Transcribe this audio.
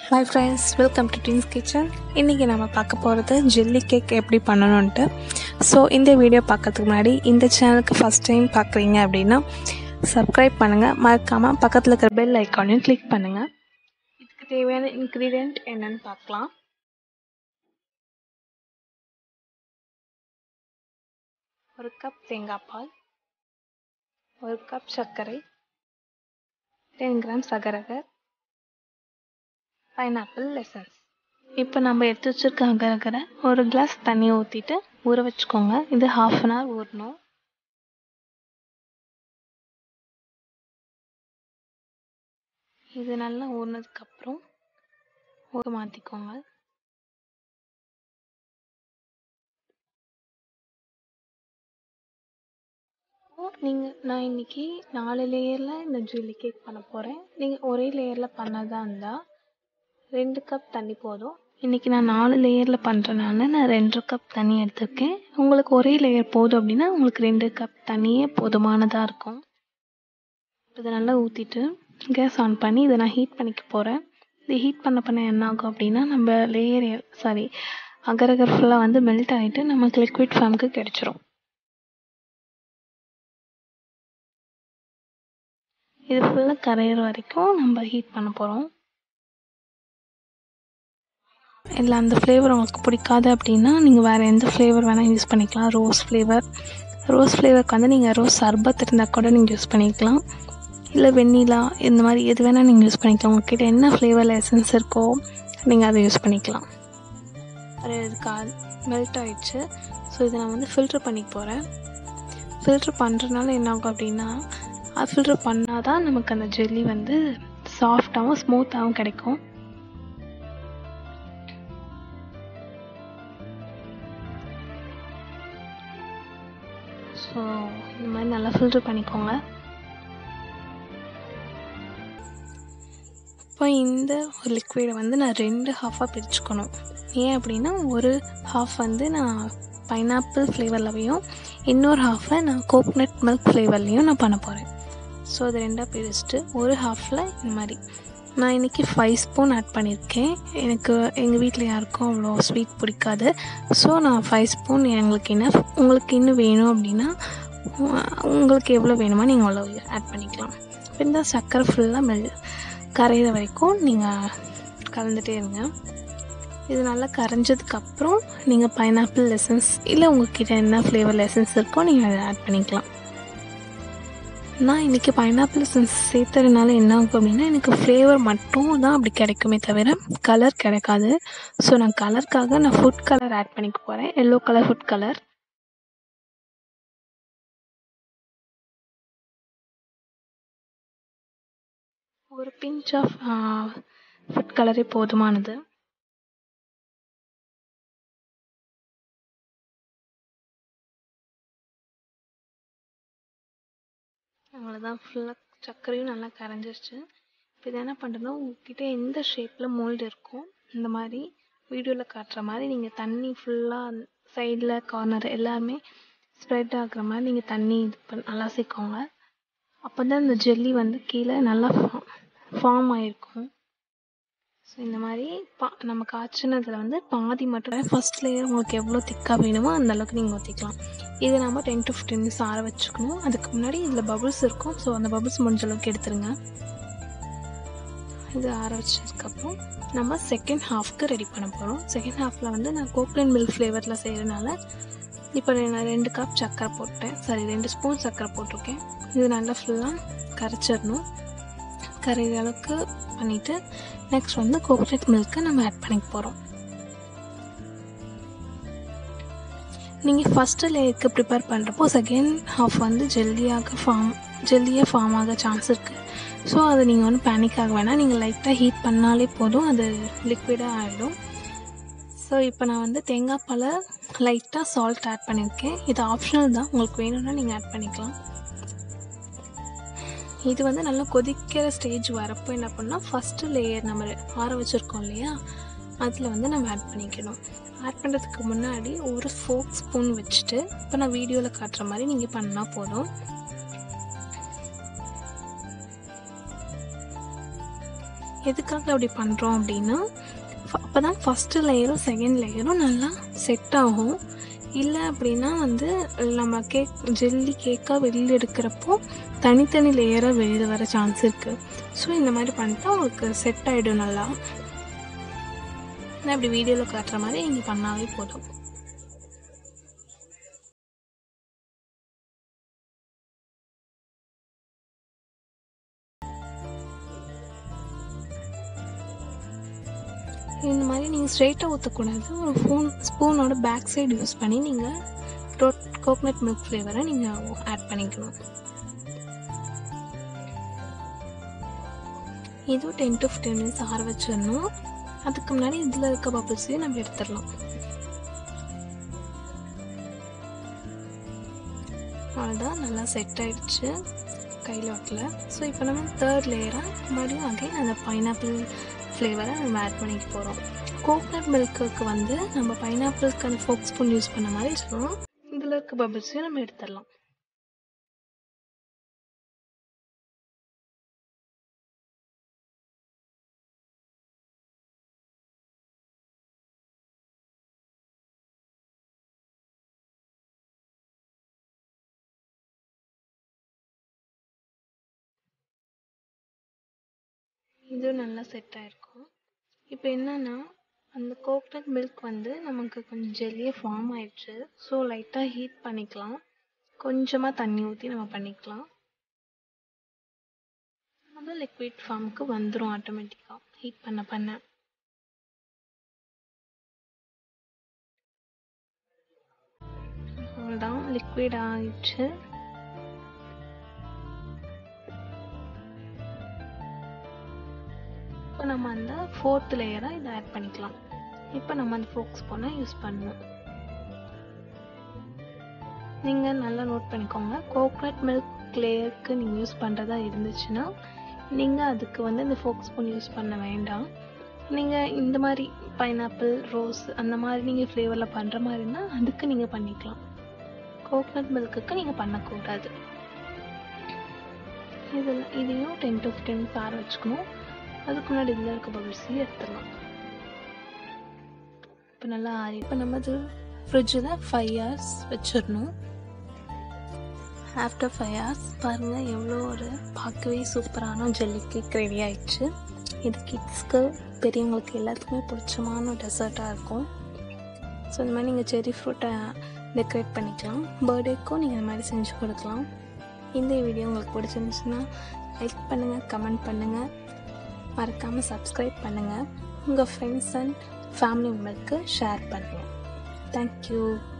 hi friends welcome to teens kitchen இன்றைக்கி நம்ம பார்க்க போகிறது ஜெல்லி கேக் எப்படி பண்ணணுன்ட்டு ஸோ இந்த வீடியோ பார்க்கறதுக்கு முன்னாடி இந்த சேனலுக்கு ஃபஸ்ட் டைம் பார்க்குறீங்க அப்படின்னா சப்ஸ்கிரைப் பண்ணுங்கள் மறக்காமல் பக்கத்தில் இருக்கிற பெல் ஐக்கானையும் கிளிக் பண்ணுங்கள் இதுக்கு தேவையான இன்க்ரீடியண்ட் என்னன்னு பார்க்கலாம் ஒரு கப் தேங்காய் பால் ஒரு கப் சர்க்கரை டென் கிராம் சகரகர் பைனாப்பிள் லெசன்ஸ் இப்போ நம்ம எடுத்து வச்சிருக்க அகரகரை ஒரு கிளாஸ் தண்ணி ஊற்றிட்டு ஊற வச்சுக்கோங்க இது ஹாஃப் அன் ஹவர் ஊறணும் இது நல்லா ஊறினதுக்கப்புறம் ஊற மாற்றிக்கோங்க நீங்கள் நான் இன்னைக்கு நாலு லேயரில் இந்த ஜில்லி கேக் பண்ண போகிறேன் நீங்கள் ஒரே லேயரில் பண்ணதா இருந்தால் ரெண்டு கப் தண்ணி போதும் இன்றைக்கி நான் நாலு லேயரில் பண்ணுறனால நான் ரெண்டு கப் தண்ணி எடுத்திருக்கேன் உங்களுக்கு ஒரே லேயர் போதும் அப்படின்னா உங்களுக்கு ரெண்டு கப் தண்ணியே போதுமானதாக இருக்கும் இதை நல்லா ஊற்றிட்டு கேஸ் ஆன் பண்ணி இதை நான் ஹீட் பண்ணிக்க போகிறேன் இது ஹீட் பண்ண பண்ண என்ன ஆகும் அப்படின்னா நம்ம லேயர் சாரி அகரகர் ஃபுல்லாக வந்து மெல்ட் ஆகிட்டு நமக்கு லிக்விட் ஃபார்முக்கு கிடச்சிரும் இது ஃபுல்லாக கரையிற வரைக்கும் நம்ம ஹீட் பண்ண போகிறோம் இல்லை அந்த ஃப்ளேவர் உங்களுக்கு பிடிக்காது அப்படின்னா நீங்கள் வேறு எந்த ஃப்ளேவர் வேணால் யூஸ் பண்ணிக்கலாம் ரோஸ் ஃப்ளேவர் ரோஸ் ஃப்ளேவருக்கு வந்து நீங்கள் ரோஸ் சர்பத் இருந்தால் கூட நீங்கள் யூஸ் பண்ணிக்கலாம் இல்லை வெண்ணிலா இந்த மாதிரி எது வேணால் நீங்கள் யூஸ் பண்ணிக்கலாம் உங்ககிட்ட என்ன ஃப்ளேவரில் எசன்ஸ் இருக்கோ நீங்கள் அதை யூஸ் பண்ணிக்கலாம் அது இதுக்கு மெல்ட் ஆகிடுச்சு ஸோ இதை நான் வந்து ஃபில்ட்ரு பண்ணிக்க போகிறேன் ஃபில்ட்ரு பண்ணுறதுனால என்ன ஆகும் அப்படின்னா அது ஃபில்ட்ரு பண்ணால் தான் நமக்கு அந்த ஜெல்லி வந்து சாஃப்டாகவும் ஸ்மூத்தாகவும் கிடைக்கும் ஸோ இந்த மாதிரி நல்லா ஃபில்ட்ரு பண்ணிக்கோங்க இப்போ இந்த ஒரு லிக்விடை வந்து நான் ரெண்டு ஹாஃபாக பிரிச்சுக்கணும் ஏன் அப்படின்னா ஒரு ஹாஃப் வந்து நான் பைனாப்பிள் ஃப்ளேவர்லவையும் இன்னொரு ஹாஃபை நான் கோக்னட் மில்க் ஃப்ளேவர்லேயும் நான் பண்ண போகிறேன் ஸோ அது ரெண்டாக பிரிச்சுட்டு ஒரு ஹாஃபில் இந்த மாதிரி நான் இன்றைக்கி ஃபைவ் ஸ்பூன் ஆட் பண்ணியிருக்கேன் எனக்கு எங்கள் வீட்டில் யாருக்கும் அவ்வளோ ஸ்வீட் பிடிக்காது ஸோ நான் ஃபைவ் ஸ்பூன் எங்களுக்கு என்ன உங்களுக்கு இன்னும் வேணும் அப்படின்னா உங்களுக்கு எவ்வளோ வேணுமோ நீங்கள் அவ்வளோ ஆட் பண்ணிக்கலாம் இந்த சர்க்கரை ஃபுல்லாக மெல் கரையிற வரைக்கும் நீங்கள் கலந்துகிட்டே இருங்க இது நல்லா கரைஞ்சதுக்கப்புறம் நீங்கள் பைனாப்பிள் லெசன்ஸ் இல்லை உங்கள்கிட்ட என்ன ஃப்ளேவர் லெசன்ஸ் இருக்கோ நீங்கள் அதை ஆட் பண்ணிக்கலாம் நான் இன்றைக்கி பைனாப்பிள் எசன்ஸ் சேர்த்ததுனால என்ன ஆகும் அப்படின்னா எனக்கு ஃப்ளேவர் மட்டும் தான் அப்படி கிடைக்குமே தவிர கலர் கிடைக்காது ஸோ நான் கலருக்காக நான் ஃபுட் கலர் ஆட் பண்ணிக்க போகிறேன் எல்லோ கலர் ஃபுட் கலர் ஒரு பிஞ்ச் ஆஃப் ஃபுட் கலரே போதுமானது அவ்வளோதான் ஃபுல்லாக சர்க்கரையும் நல்லா கரைஞ்சிருச்சு இப்போ இதை என்ன பண்ணுறதுனா உங்ககிட்ட எந்த ஷேப்பில் மோல்டு இருக்கும் இந்த மாதிரி வீடியோவில் காட்டுற மாதிரி நீங்கள் தண்ணி ஃபுல்லாக சைடில் கார்னர் எல்லாமே ஸ்ப்ரெட் ஆகுற மாதிரி நீங்கள் தண்ணி இது பண்ண அலசிக்கோங்க அப்போ தான் இந்த ஜெல்லி வந்து கீழே நல்லா ஃபார்ம் ஆகிருக்கும் ஸோ இந்த மாதிரி பா நம்ம காய்ச்சினதில் வந்து பாதி மட்டும் ஃபஸ்ட் லேயர் உங்களுக்கு எவ்வளோ திக்காக வேணுமோ அந்த அளவுக்கு நீங்கள் ஊற்றிக்கலாம் இதை நம்ம டென் டு ஃபிஃப்டின் மினிட்ஸ் ஆற வச்சுக்கணும் அதுக்கு முன்னாடி இதில் பபுள்ஸ் இருக்கும் ஸோ அந்த பபுள்ஸ் முடிஞ்ச அளவுக்கு எடுத்துருங்க இது ஆற வச்சதுக்கப்புறம் நம்ம செகண்ட் ஹாஃப்க்கு ரெடி பண்ண போகிறோம் செகண்ட் ஹாஃபில் வந்து நான் கோகனட் மில்க் ஃப்ளேவரில் செய்கிறனால இப்போ நான் ரெண்டு கப் சர்க்கரை போட்டேன் சாரி ரெண்டு ஸ்பூன் சர்க்கரை போட்டிருக்கேன் இது நல்லா ஃபுல்லாக கரைச்சிடணும் கரைகிற அளவுக்கு பண்ணிவிட்டு நெக்ஸ்ட் வந்து கோகனட் மில்க்கை நம்ம ஆட் பண்ணிக்க போகிறோம் நீங்கள் ஃபஸ்ட்டு லேயருக்கு ப்ரிப்பேர் பண்ணுறப்போ செகண்ட் ஹாஃப் வந்து ஜெல்லியாக ஃபார்ம் ஜெல்லியாக ஃபார்ம் ஆக சான்ஸ் இருக்குது ஸோ அது நீங்கள் வந்து பேனிக் ஆக வேணாம் நீங்கள் லைட்டாக ஹீட் பண்ணாலே போதும் அது லிக்விடாக ஆகிடும் ஸோ இப்போ நான் வந்து தேங்காய் பாலை லைட்டாக சால்ட் ஆட் பண்ணியிருக்கேன் இது ஆப்ஷனல் தான் உங்களுக்கு வேணும்னா நீங்கள் ஆட் பண்ணிக்கலாம் இது வந்து நல்லா கொதிக்கிற ஸ்டேஜ் வரப்போ என்ன பண்ணால் ஃபஸ்ட்டு லேயர் நம்ம ஆற வச்சுருக்கோம் இல்லையா அதில் வந்து நம்ம ஆட் பண்ணிக்கணும் ஆட் பண்ணுறதுக்கு முன்னாடி ஒரு ஃபோக் ஸ்பூன் வச்சுட்டு இப்போ நான் வீடியோவில் காட்டுற மாதிரி நீங்கள் பண்ணால் போதும் எதுக்காக அப்படி பண்ணுறோம் அப்படின்னா அப்போ தான் ஃபஸ்ட்டு லேயரும் செகண்ட் லேயரும் நல்லா செட் ஆகும் இல்லை அப்படின்னா வந்து நம்ம கேக் ஜெல்லி கேக்காக வெளியில் எடுக்கிறப்போ தனித்தனி லேயராக வெளியில் வர சான்ஸ் இருக்குது ஸோ இந்த மாதிரி பண்ணிட்டா உங்களுக்கு செட் ஆகிடும் நல்லா நான் இப்படி வீடியோவில் காட்டுற மாதிரி நீங்கள் பண்ணாவே போதும் இந்த மாதிரி நீங்கள் ஸ்ட்ரெயிட்டாக ஊற்றக்கூடாது ஒரு ஃபோன் ஸ்பூனோட பேக் சைடு யூஸ் பண்ணி நீங்கள் ரோட் கோகனட் மில்க் ஃப்ளேவரை நீங்கள் ஆட் பண்ணிக்கணும் இதுவும் டென் டு ஃபிஃப்டீன் மினிட்ஸ் ஆற வச்சிடணும் அதுக்கு முன்னாடி இதில் இருக்க பபிள்ஸையும் நம்ம எடுத்துடலாம் அவ்வளோதான் நல்லா செட் ஆயிடுச்சு கையில் ஒட்டல ஸோ இப்போ நம்ம தேர்ட் லேயராக மறுபடியும் அகைன் அந்த பைனாப்பிள் ஃப்ளேவரை நம்ம ஆட் பண்ணிக்க போகிறோம் கோகனட் மில்க்குக்கு வந்து நம்ம பைனாப்பிளுக்கு அந்த ஃபோக் ஸ்பூன் யூஸ் பண்ண மாதிரி சொல்லணும் இதில் இருக்க பபிள்ஸையும் நம்ம எடுத்துடலாம் இதுவும் நல்லா செட் ஆகிருக்கும் இப்போ என்னென்னா அந்த கோகனட் மில்க் வந்து நமக்கு கொஞ்சம் ஜெல்லியாக ஃபார்ம் ஆயிடுச்சு ஸோ லைட்டாக ஹீட் பண்ணிக்கலாம் கொஞ்சமாக தண்ணி ஊற்றி நம்ம பண்ணிக்கலாம் அது லிக்விட் ஃபார்முக்கு வந்துடும் ஆட்டோமேட்டிக்காக ஹீட் பண்ண பண்ண அவ்வளோதான் லிக்விட் ஆயிடுச்சு இப்போ நம்ம அந்த ஃபோர்த் லேயராக இதை ஆட் பண்ணிக்கலாம் இப்போ நம்ம அந்த ஃபோக் ஸ்பூனை யூஸ் பண்ணணும் நீங்கள் நல்லா நோட் பண்ணிக்கோங்க கோகனட் மில்க் லேயருக்கு நீங்கள் யூஸ் பண்ணுறதா இருந்துச்சுன்னா நீங்கள் அதுக்கு வந்து இந்த ஃபோக் ஸ்பூன் யூஸ் பண்ண வேண்டாம் நீங்கள் இந்த மாதிரி பைனாப்பிள் ரோஸ் அந்த மாதிரி நீங்கள் ஃப்ளேவரில் பண்ணுற மாதிரி இருந்தால் அதுக்கு நீங்கள் பண்ணிக்கலாம் கோகனட் மில்க்குக்கு நீங்கள் பண்ணக்கூடாது இதில் இதையும் டென் டு ஃபிஃப்டீன் மினிட்ஸ் ஆற வச்சுக்கணும் அதுக்கு முன்னாடி இதில் இருக்க பபிள்ஸையும் எடுத்துடலாம் இப்போ நல்லா ஆறி இப்போ நம்ம அது ஃப்ரிட்ஜில் ஃபைவ் ஹவர்ஸ் வச்சிடணும் ஆஃப்டர் ஃபைவ் ஹவர்ஸ் பாருங்கள் எவ்வளோ ஒரு பார்க்கவே சூப்பரான ஜெல்லி கேக் ரெடி ஆயிடுச்சு இது கிட்ஸ்க்கு பெரியவங்களுக்கு எல்லாத்துக்குமே பிடிச்சமான டெசர்ட்டாக இருக்கும் ஸோ இந்த மாதிரி நீங்கள் செரி ஃப்ரூட்டை டெக்கரேட் பண்ணிக்கலாம் பர்த்டேக்கும் நீங்கள் இந்த மாதிரி செஞ்சு கொடுக்கலாம் இந்த வீடியோ உங்களுக்கு பிடிச்சிருந்துச்சுன்னா லைக் பண்ணுங்கள் கமெண்ட் பண்ணுங்கள் மறக்காமல் சப்ஸ்கிரைப் பண்ணுங்கள் உங்கள் ஃப்ரெண்ட்ஸ் அண்ட் ஃபேமிலி மெம்பருக்கு ஷேர் பண்ணுங்கள் தேங்க்யூ